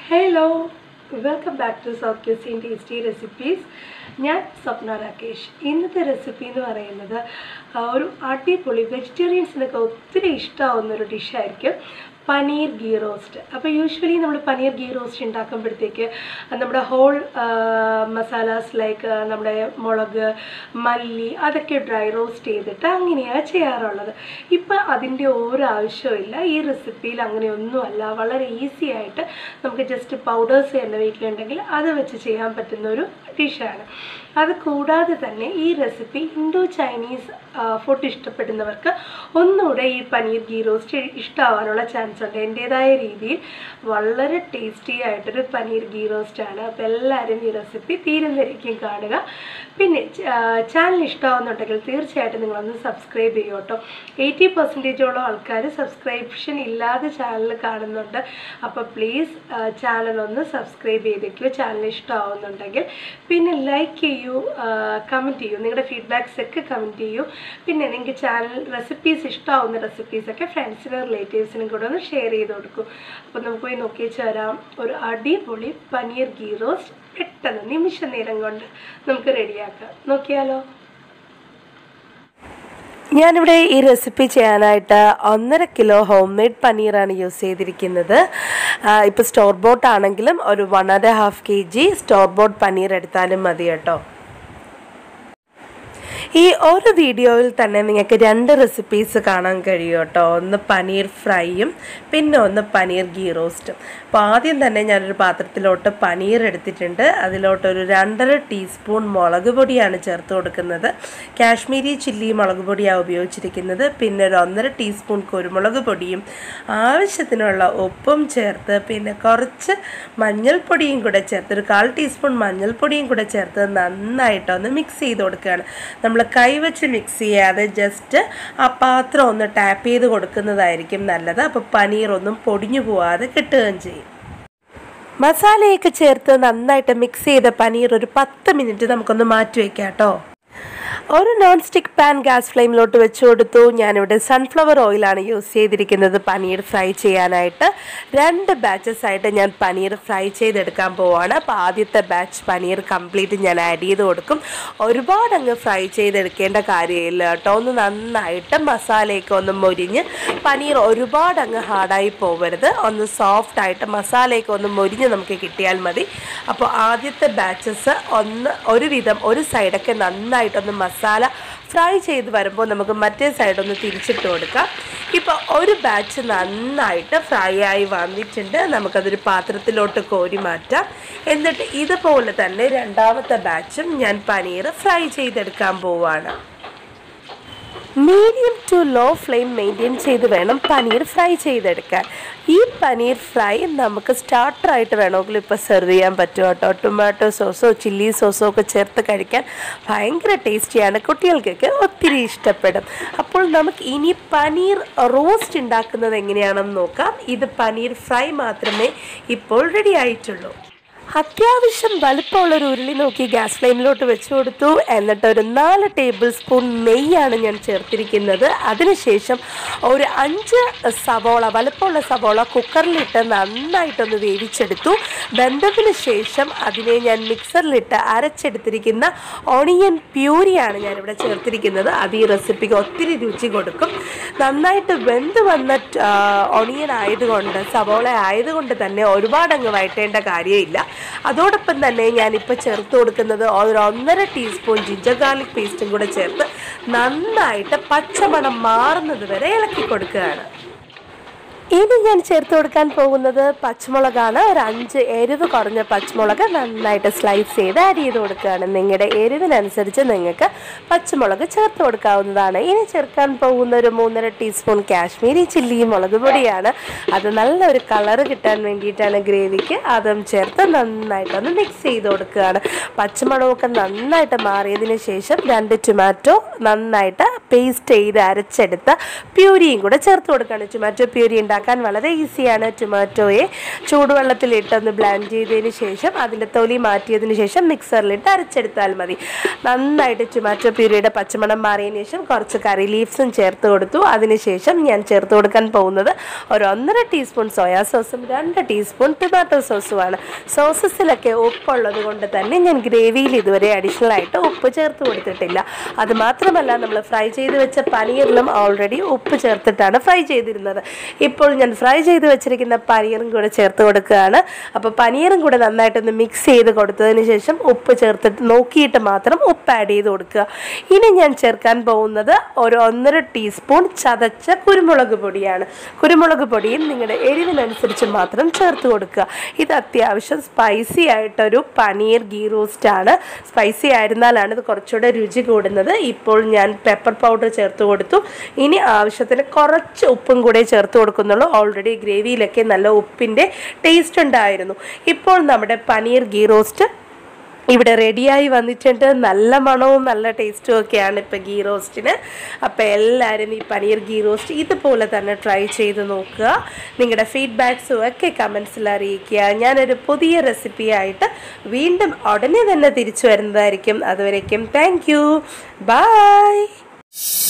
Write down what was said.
hello welcome back to south cuisine tasty recipes ഞാൻ സ്വപ്ന രാകേഷ് ഇന്നത്തെ recipe എന്ന് പറയുന്നത് ആ, ഒരു അടിപൊളി വെജിറ്റേറിയൻസിനൊക്കെ ഒത്തിരി ഇഷ്ടമാവുന്ന ഒരു ഡിഷായിരിക്കും പനീർ ഗീ റോസ്റ്റ് അപ്പോൾ യൂഷ്വലി നമ്മൾ പനീർ ഗീ റോസ്റ്റ് ഉണ്ടാക്കുമ്പോഴത്തേക്ക് നമ്മുടെ ഹോൾ മസാലാസ് ലൈക്ക് നമ്മുടെ മുളക് മല്ലി അതൊക്കെ ഡ്രൈ റോസ്റ്റ് ചെയ്തിട്ട് അങ്ങനെയാണ് ചെയ്യാറുള്ളത് ഇപ്പം അതിൻ്റെ ഒരു ആവശ്യമില്ല ഈ റെസിപ്പിയിൽ അങ്ങനെയൊന്നുമല്ല വളരെ ഈസി ആയിട്ട് നമുക്ക് ജസ്റ്റ് പൗഡേഴ്സ് തന്നെ വീട്ടിലുണ്ടെങ്കിൽ അത് വെച്ച് ചെയ്യാൻ പറ്റുന്ന ഒരു ഡിഷാണ് അത് കൂടാതെ തന്നെ ഈ റെസിപ്പി ഇൻഡോ ചൈനീസ് ഫുഡ് ഇഷ്ടപ്പെടുന്നവർക്ക് ഒന്നുകൂടെ ഈ പനീർ ഗീ റോസ്റ്റ് ഇഷ്ടമാവാനുള്ള ചാൻസ് ഉണ്ട് എൻ്റേതായ രീതിയിൽ വളരെ ടേസ്റ്റി ആയിട്ടൊരു പനീർ ഗീ റോസ്റ്റ് ആണ് അപ്പോൾ എല്ലാവരും ഈ റെസിപ്പി തീരുന്നവരേക്കും കാണുക പിന്നെ ചാനൽ ഇഷ്ടമാവുന്നുണ്ടെങ്കിൽ തീർച്ചയായിട്ടും നിങ്ങളൊന്ന് സബ്സ്ക്രൈബ് ചെയ്യൂ കേട്ടോ എയ്റ്റി പെർസെൻറ്റേജോളം ആൾക്കാർ സബ്സ്ക്രിപ്ഷൻ ഇല്ലാതെ ചാനൽ കാണുന്നുണ്ട് അപ്പോൾ പ്ലീസ് ചാനൽ ഒന്ന് സബ്സ്ക്രൈബ് ചെയ്തേക്കൂ ചാനൽ ഇഷ്ടമാവുന്നുണ്ടെങ്കിൽ പിന്നെ ലൈക്ക് ചെയ്യൂ കമൻറ്റ് ചെയ്യൂ നിങ്ങളുടെ ഫീഡ്ബാക്സ് ഒക്കെ കമൻറ്റ് ചെയ്യൂ പിന്നെ നിങ്ങൾക്ക് ചാനൽ റെസിപ്പീസ് ഇഷ്ടമാവുന്ന റെസിപ്പീസൊക്കെ ഫ്രണ്ട്സിനും റിലേറ്റീവ്സിനും കൂടെ ഒന്ന് ഷെയർ ചെയ്ത് കൊടുക്കും അപ്പോൾ നമുക്ക് പോയി നോക്കിയേച്ച് വരാം ഒരു അടിപൊളി പനീർ ഗീ റോസ്റ്റ് പെട്ടെന്ന് നിമിഷ നേരം കൊണ്ട് നമുക്ക് റെഡിയാക്കാം നോക്കിയാലോ ഞാനിവിടെ ഈ റെസിപ്പി ചെയ്യാനായിട്ട് ഒന്നര കിലോ ഹോം മെയ്ഡ് പനീറാണ് യൂസ് ചെയ്തിരിക്കുന്നത് ഇപ്പോൾ സ്റ്റോർ ബോട്ട് ആണെങ്കിലും ഒരു one and half K G store bought paneer എടുത്താലും മതി കേട്ടോ ഈ ഒരു വീഡിയോയിൽ തന്നെ നിങ്ങൾക്ക് രണ്ട് റെസിപ്പീസ് കാണാൻ കഴിയും കേട്ടോ ഒന്ന് പനീർ ഫ്രൈയും പിന്നെ ഒന്ന് പനീർ ഗീ റോസ്റ്റും അപ്പോൾ ആദ്യം തന്നെ ഞാനൊരു പാത്രത്തിലോട്ട് പനീർ എടുത്തിട്ടുണ്ട് അതിലോട്ട് ഒരു രണ്ടര ടീസ്പൂൺ മുളക് പൊടിയാണ് ചേർത്ത് കൊടുക്കുന്നത് കാശ്മീരി ചില്ലി മുളക് പൊടിയാണ് ഉപയോഗിച്ചിരിക്കുന്നത് പിന്നെ ഒരു ഒന്നര ടീസ്പൂൺ കുരുമുളക് പൊടിയും ആവശ്യത്തിനുള്ള ഉപ്പും ചേർത്ത് പിന്നെ കുറച്ച് മഞ്ഞൾപ്പൊടിയും കൂടെ ചേർത്ത് ഒരു കാൽ ടീസ്പൂൺ മഞ്ഞൾപ്പൊടിയും കൂടെ ചേർത്ത് നന്നായിട്ടൊന്ന് മിക്സ് ചെയ്ത് കൊടുക്കുകയാണ് നമ്മൾ കൈവച്ച് മിക്സ് ചെയ്യാതെ ജസ്റ്റ് ആ പാത്രം ഒന്ന് ടാപ്പ് ചെയ്ത് കൊടുക്കുന്നതായിരിക്കും നല്ലത് അപ്പോൾ പനീർ ഒന്നും പൊടിഞ്ഞു പോവാതെ കിട്ടുകയും ചെയ്യും മസാലയൊക്കെ ചേർത്ത് നന്നായിട്ട് മിക്സ് ചെയ്ത പനീർ ഒരു പത്ത് മിനിറ്റ് നമുക്കൊന്ന് മാറ്റി വയ്ക്കാം കേട്ടോ ഒരു നോൺ സ്റ്റിക്ക് പാൻ ഗ്യാസ് ഫ്ലെയിമിലോട്ട് വെച്ച് കൊടുത്തു ഞാനിവിടെ സൺഫ്ലവർ ഓയിലാണ് യൂസ് ചെയ്തിരിക്കുന്നത് പനീർ ഫ്രൈ ചെയ്യാനായിട്ട് രണ്ട് ബാച്ചസ് ആയിട്ട് ഞാൻ പനീർ ഫ്രൈ ചെയ്തെടുക്കാൻ പോവാണ് അപ്പോൾ ആദ്യത്തെ ബാച്ച് പനീർ കംപ്ലീറ്റ് ഞാൻ ആഡ് ചെയ്ത് കൊടുക്കും ഒരുപാട് അങ്ങ് ഫ്രൈ ചെയ്തെടുക്കേണ്ട കാര്യമില്ല കേട്ടോ ഒന്ന് നന്നായിട്ട് മസാലയൊക്കെ ഒന്ന് മൊരിഞ്ഞ് പനീർ ഒരുപാട് അങ്ങ് ഹാർഡായി പോകരുത് ഒന്ന് സോഫ്റ്റ് ആയിട്ട് മസാലയൊക്കെ ഒന്ന് മൊരിഞ്ഞ് നമുക്ക് കിട്ടിയാൽ മതി അപ്പോൾ ആദ്യത്തെ ബാച്ചസ് ഒന്ന് ഒരുവിധം ഒരു സൈഡൊക്കെ നന്നായിട്ടൊന്ന് മസാല ഫ്രൈ ചെയ്ത് വരുമ്പോൾ നമുക്ക് മറ്റേ സൈഡ് ഒന്ന് തിരിച്ചിട്ട് കൊടുക്കാം ഇപ്പോൾ ഒരു ബാച്ച് നന്നായിട്ട് ഫ്രൈ ആയി വന്നിട്ടുണ്ട് നമുക്കതൊരു പാത്രത്തിലോട്ട് കോരി മാറ്റാം എന്നിട്ട് ഇതുപോലെ തന്നെ രണ്ടാമത്തെ ബാച്ചും ഞാൻ പനീർ ഫ്രൈ ചെയ്തെടുക്കാൻ പോവാണ് medium to low flame maintain ചെയ്ത് വേണം പനീർ ഫ്രൈ ചെയ്തെടുക്കാൻ ഈ പനീർ ഫ്രൈ നമുക്ക് സ്റ്റാർട്ടറായിട്ട് വേണമെങ്കിൽ ഇപ്പോൾ സെർവ് ചെയ്യാൻ പറ്റും കേട്ടോ ടൊമാറ്റോ സോസോ ചില്ലി സോസോ ഒക്കെ ചേർത്ത് കഴിക്കാൻ ഭയങ്കര ടേസ്റ്റിയാണ് കുട്ടികൾക്കൊക്കെ ഒത്തിരി ഇഷ്ടപ്പെടും അപ്പോൾ നമുക്ക് ഇനി പനീർ റോസ്റ്റ് ഉണ്ടാക്കുന്നത് എങ്ങനെയാണെന്ന് നോക്കാം ഇത് പനീർ ഫ്രൈ മാത്രമേ ഇപ്പോൾ റെഡി ആയിട്ടുള്ളൂ അത്യാവശ്യം വലുപ്പമുള്ളൊരു ഉരുളി നോക്കി ഗ്യാസ് ഫ്ലെയിമിലോട്ട് വെച്ച് കൊടുത്തു എന്നിട്ട് ഒരു നാല് ടേബിൾ സ്പൂൺ നെയ്യാണ് ഞാൻ ചേർത്തിരിക്കുന്നത് അതിനുശേഷം ഒരു അഞ്ച് സവോള വലുപ്പമുള്ള സവോള കുക്കറിലിട്ട് നന്നായിട്ടൊന്ന് വേവിച്ചെടുത്തു വെന്തതിന് ശേഷം അതിനെ ഞാൻ മിക്സറിലിട്ട് അരച്ചെടുത്തിരിക്കുന്ന ഓണിയൻ പ്യൂരിയാണ് ഞാനിവിടെ ചേർത്തിരിക്കുന്നത് അത് ഈ റെസിപ്പിക്ക് ഒത്തിരി രുചി കൊടുക്കും നന്നായിട്ട് വെന്ത് വന്ന ഓണിയൻ ആയതുകൊണ്ട് സവോള ആയതുകൊണ്ട് തന്നെ ഒരുപാട് അങ്ങ് വഴറ്റേണ്ട കാര്യമില്ല അതോടൊപ്പം തന്നെ ഞാനിപ്പോൾ ചേർത്ത് കൊടുക്കുന്നത് ഒരു ഒന്നര ടീസ്പൂൺ ജിഞ്ചർ ഗാർലിക് പേസ്റ്റും കൂടെ ചേർത്ത് നന്നായിട്ട് പച്ചമണം മാറുന്നത് വരെ ഇളക്കി കൊടുക്കുകയാണ് ഇനി ഞാൻ ചേർത്ത് കൊടുക്കാൻ പോകുന്നത് പച്ചമുളകാണ് ഒരു അഞ്ച് എരിവ് കുറഞ്ഞ പച്ചമുളക് നന്നായിട്ട് സ്ലൈസ് ചെയ്ത് ആഡ് ചെയ്ത് കൊടുക്കുകയാണ് നിങ്ങളുടെ എരിവിനനുസരിച്ച് നിങ്ങൾക്ക് പച്ചമുളക് ചേർത്ത് കൊടുക്കാവുന്നതാണ് ഇനി ചേർക്കാൻ പോകുന്ന ഒരു മൂന്നര ടീസ്പൂൺ കാശ്മീരി ചില്ലി മുളക് പൊടിയാണ് അത് നല്ലൊരു കളറ് കിട്ടാൻ വേണ്ടിയിട്ടാണ് ഗ്രേവിക്ക് അതും ചേർത്ത് നന്നായിട്ടൊന്ന് മിക്സ് ചെയ്ത് കൊടുക്കുകയാണ് പച്ചമുളകൊക്കെ നന്നായിട്ട് മാറിയതിന് ശേഷം രണ്ട് ടൊമാറ്റോ നന്നായിട്ട് പേസ്റ്റ് ചെയ്ത് അരച്ചെടുത്ത പ്യൂരിയും കൂടെ ചേർത്ത് കൊടുക്കുകയാണ് ടൊമാറ്റോ പ്യൂരി ഉണ്ടാക്കാൻ ഉണ്ടാക്കാൻ വളരെ ഈസിയാണ് ടൊമാറ്റോയെ ചൂടുവെള്ളത്തിലിട്ട് ഒന്ന് ബ്ലാൻഡ് ചെയ്തതിന് ശേഷം അതിൻ്റെ തൊലി മാറ്റിയതിന് ശേഷം മിക്സറിലിട്ട് അരച്ചെടുത്താൽ മതി നന്നായിട്ട് ടൊമാറ്റോ പ്യൂരിയുടെ പച്ചമണം മാറിയതിന് ശേഷം കുറച്ച് കറി ലീവ്സും ചേർത്ത് കൊടുത്തു അതിനുശേഷം ഞാൻ ചേർത്ത് കൊടുക്കാൻ പോകുന്നത് ഒരു ഒന്നര ടീസ്പൂൺ സോയാ സോസും രണ്ട് ടീസ്പൂൺ ടൊമാറ്റോ സോസുമാണ് സോസസിലൊക്കെ ഉപ്പുള്ളത് കൊണ്ട് തന്നെ ഞാൻ ഗ്രേവിയിൽ ഇതുവരെ അഡീഷണൽ ആയിട്ട് ഉപ്പ് ചേർത്ത് കൊടുത്തിട്ടില്ല അത് മാത്രമല്ല നമ്മൾ ഫ്രൈ ചെയ്ത് വെച്ച പനീറിലും ഓൾറെഡി ഉപ്പ് ചേർത്തിട്ടാണ് ഫ്രൈ ചെയ്തിരുന്നത് ഇപ്പോൾ ഞാൻ ഫ്രൈ ചെയ്ത് വെച്ചിരിക്കുന്ന പനീറും കൂടെ ചേർത്ത് കൊടുക്കുകയാണ് അപ്പോൾ പനീറും കൂടെ നന്നായിട്ടൊന്ന് മിക്സ് ചെയ്ത് കൊടുത്തതിന് ശേഷം ഉപ്പ് ചേർത്തിട്ട് നോക്കിയിട്ട് മാത്രം ഉപ്പ് ആഡ് ചെയ്ത് കൊടുക്കുക ഇനി ഞാൻ ചേർക്കാൻ പോകുന്നത് ഒരു ഒന്നര ടീസ്പൂൺ ചതച്ച കുരുമുളക് പൊടിയാണ് കുരുമുളക് പൊടിയും നിങ്ങളുടെ എരിവിനനുസരിച്ച് മാത്രം ചേർത്ത് കൊടുക്കുക ഇത് അത്യാവശ്യം സ്പൈസി ആയിട്ടൊരു പനീർ ഗീ റോസ്റ്റ് ആണ് സ്പൈസി ആയിരുന്നാലാണ് ഇത് കുറച്ചുകൂടെ രുചി കൂടുന്നത് ഇപ്പോൾ ഞാൻ പെപ്പർ പൗഡർ ചേർത്ത് കൊടുത്തു ഇനി ആവശ്യത്തിന് കുറച്ച് ഉപ്പും കൂടെ ചേർത്ത് കൊടുക്കുന്നുള്ളൂ ഓൾറെഡി ഗ്രേവിയിലൊക്കെ നല്ല ഉപ്പിൻ്റെ ടേസ്റ്റ് ഉണ്ടായിരുന്നു ഇപ്പോൾ നമ്മുടെ പനീർ ഗീ റോസ്റ്റ് ഇവിടെ റെഡിയായി വന്നിട്ടുണ്ട് നല്ല മണവും നല്ല ടേസ്റ്റും ഒക്കെയാണ് ഇപ്പോൾ ഗീ റോസ്റ്റിന് അപ്പോൾ എല്ലാവരും ഈ പനീർ ഗീ റോസ്റ്റ് ഇതുപോലെ തന്നെ ട്രൈ ചെയ്ത് നോക്കുക നിങ്ങളുടെ ഫീഡ്ബാക്സും ഒക്കെ കമൻസിൽ അറിയിക്കുക ഞാനൊരു പുതിയ റെസിപ്പി ആയിട്ട് വീണ്ടും ഉടനെ തന്നെ തിരിച്ചു വരുന്നതായിരിക്കും അതുവരേക്കും താങ്ക് യു ബൈ